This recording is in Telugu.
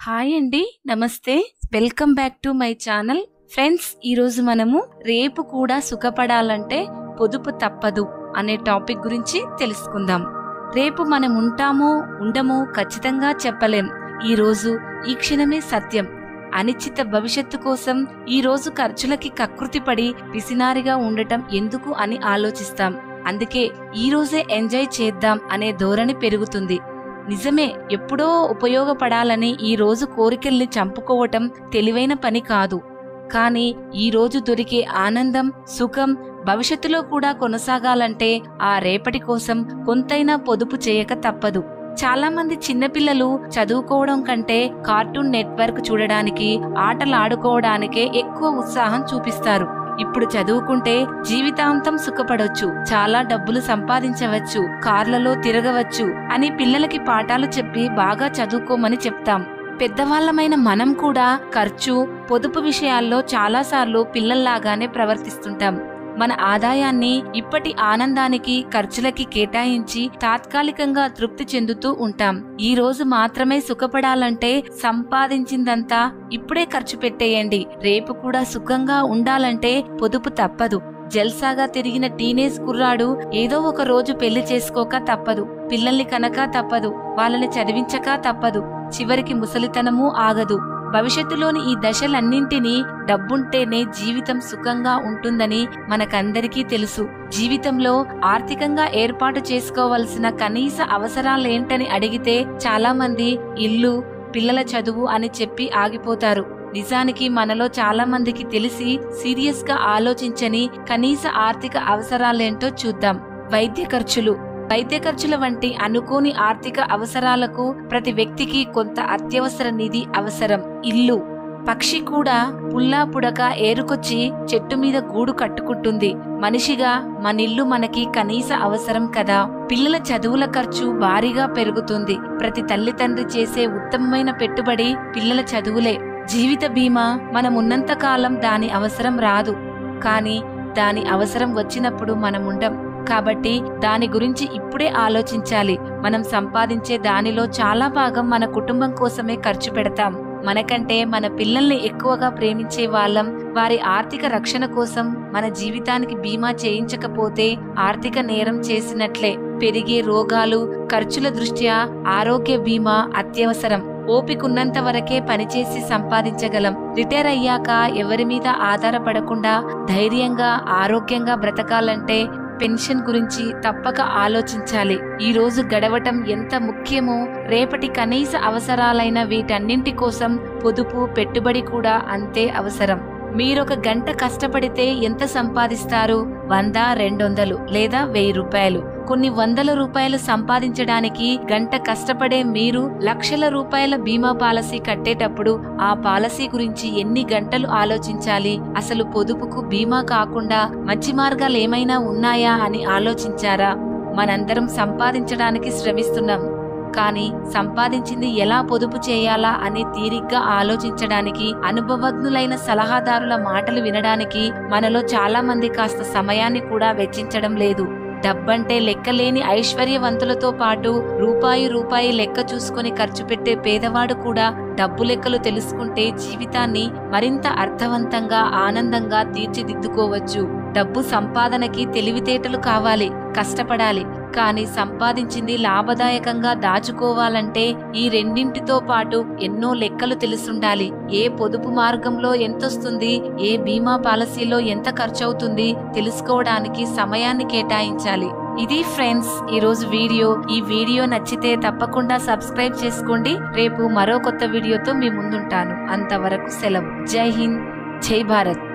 హాయ్ అండి నమస్తే welcome back to my channel friends ఈరోజు మనము రేపు కూడా సుఖపడాలంటే పొదుపు తప్పదు అనే టాపిక్ గురించి తెలుసుకుందాం రేపు మనం ఉంటామో ఉండమో ఖచ్చితంగా చెప్పలేం ఈ రోజు ఈ క్షణమే సత్యం అనిశ్చిత భవిష్యత్తు కోసం ఈ రోజు ఖర్చులకి కకృతిపడి పిసినారిగా ఉండటం ఎందుకు అని ఆలోచిస్తాం అందుకే ఈ రోజే ఎంజాయ్ చేద్దాం అనే ధోరణి పెరుగుతుంది నిజమే ఎప్పుడో ఉపయోగపడాలని ఈ రోజు కోరికల్ని చంపుకోవటం తెలివైన పని కాదు కానీ ఈ రోజు దొరికే ఆనందం సుఖం భవిష్యత్తులో కూడా కొనసాగాలంటే ఆ రేపటి కోసం కొంతైనా పొదుపు చేయక తప్పదు చాలా మంది చిన్నపిల్లలు చదువుకోవడం కంటే కార్టూన్ నెట్వర్క్ చూడడానికి ఆటలాడుకోవడానికే ఎక్కువ ఉత్సాహం చూపిస్తారు ఇప్పుడు చదువుకుంటే జీవితాంతం సుఖపడొచ్చు చాలా డబ్బులు సంపాదించవచ్చు కార్లలో తిరగవచ్చు అని పిల్లలకి పాఠాలు చెప్పి బాగా చదువుకోమని చెప్తాం పెద్దవాళ్లమైన మనం కూడా ఖర్చు పొదుపు విషయాల్లో చాలాసార్లు పిల్లల్లాగానే ప్రవర్తిస్తుంటాం మన ఆదాయాన్ని ఇప్పటి ఆనందానికి ఖర్చులకి కేటాయించి తాత్కాలికంగా తృప్తి చెందుతూ ఉంటాం ఈ రోజు మాత్రమే సుఖపడాలంటే సంపాదించిందంతా ఇప్పుడే ఖర్చు పెట్టేయండి రేపు కూడా సుఖంగా ఉండాలంటే పొదుపు తప్పదు జల్సాగా తిరిగిన టీనేజ్ కుర్రాడు ఏదో ఒక రోజు పెళ్లి చేసుకోక తప్పదు పిల్లల్ని కనక తప్పదు వాళ్ళని చదివించక తప్పదు చివరికి ముసలితనమూ ఆగదు భవిష్యత్తులోని ఈ దశలన్నింటినీ డబ్బుంటేనే జీవితం సుఖంగా ఉంటుందని మనకందరికీ తెలుసు జీవితంలో ఆర్థికంగా ఏర్పాటు చేసుకోవలసిన కనీస అవసరాలేంటని అడిగితే చాలా మంది ఇల్లు పిల్లల చదువు అని చెప్పి ఆగిపోతారు నిజానికి మనలో చాలా మందికి తెలిసి సీరియస్ గా ఆలోచించని కనీస ఆర్థిక అవసరాలేంటో చూద్దాం వైద్య ఖర్చులు వైద్య ఖర్చుల వంటి అనుకోని ఆర్థిక అవసరాలకు ప్రతి వ్యక్తికి కొంత అత్యవసర నిధి అవసరం ఇల్లు పక్షి కూడా పుల్లా పుడక ఏరుకొచ్చి చెట్టు మీద గూడు కట్టుకుంటుంది మనిషిగా మనిల్లు మనకి కనీస అవసరం కదా పిల్లల చదువుల ఖర్చు భారీగా పెరుగుతుంది ప్రతి తల్లిదండ్రి చేసే ఉత్తమమైన పెట్టుబడి పిల్లల చదువులే జీవిత బీమా మనమున్నంత కాలం దాని అవసరం రాదు కానీ దాని అవసరం వచ్చినప్పుడు మనముండం కాబట్టి దాని గురించి ఇప్పుడే ఆలోచించాలి మనం సంపాదించే దానిలో చాలా భాగం మన కుటుంబం కోసమే ఖర్చు పెడతాం మనకంటే మన పిల్లల్ని ఎక్కువగా ప్రేమించే వాళ్ళం వారి ఆర్థిక రక్షణ కోసం మన జీవితానికి బీమా చేయించకపోతే ఆర్థిక నేరం చేసినట్లే పెరిగే రోగాలు ఖర్చుల దృష్ట్యా ఆరోగ్య బీమా అత్యవసరం ఓపికున్నంత వరకే పనిచేసి సంపాదించగలం రిటైర్ అయ్యాక ఎవరి మీద ఆధారపడకుండా ధైర్యంగా ఆరోగ్యంగా బ్రతకాలంటే పెన్షన్ గురించి తప్పక ఆలోచించాలి ఈ రోజు గడవటం ఎంత ముఖ్యమో రేపటి కనీస అవసరాలైన వీటన్నింటి కోసం పొదుపు పెట్టుబడి కూడా అంతే అవసరం మీరొక గంట కష్టపడితే ఎంత సంపాదిస్తారు వంద రెండొందలు లేదా వెయ్యి రూపాయలు కొన్ని వందల రూపాయలు సంపాదించడానికి గంట కష్టపడే మీరు లక్షల రూపాయల బీమా పాలసీ కట్టేటప్పుడు ఆ పాలసీ గురించి ఎన్ని గంటలు ఆలోచించాలి అసలు పొదుపుకు బీమా కాకుండా మంచి మార్గాలు ఏమైనా ఉన్నాయా అని ఆలోచించారా మనందరం సంపాదించడానికి శ్రమిస్తున్నాం కానీ సంపాదించింది ఎలా పొదుపు చేయాలా అనే తీరిగ్గా ఆలోచించడానికి అనుభవజ్ఞులైన సలహాదారుల మాటలు వినడానికి మనలో చాలా మంది కాస్త సమయాన్ని కూడా వెచ్చించడం లేదు డబ్బంటే లెక్కలేని ఐశ్వర్యవంతులతో పాటు రూపాయి రూపాయి లెక్క చూసుకొని ఖర్చు పెట్టే పేదవాడు కూడా డబ్బు లెక్కలు తెలుసుకుంటే జీవితాన్ని మరింత అర్థవంతంగా ఆనందంగా తీర్చిదిద్దుకోవచ్చు డబ్బు సంపాదనకి తెలివితేటలు కావాలి కష్టపడాలి కానీ సంపాదించింది లాభదాయకంగా దాచుకోవాలంటే ఈ రెండింటితో పాటు ఎన్నో లెక్కలు తెలుసుండాలి ఏ పొదుపు మార్గంలో ఎంతొస్తుంది ఏ బీమా పాలసీలో ఎంత ఖర్చవుతుంది తెలుసుకోవడానికి సమయాన్ని కేటాయించాలి ఇది ఫ్రెండ్స్ ఈరోజు వీడియో ఈ వీడియో నచ్చితే తప్పకుండా సబ్స్క్రైబ్ చేసుకోండి రేపు మరో కొత్త వీడియోతో మీ ముందుంటాను అంతవరకు సెలవు జై హింద్ జై భారత్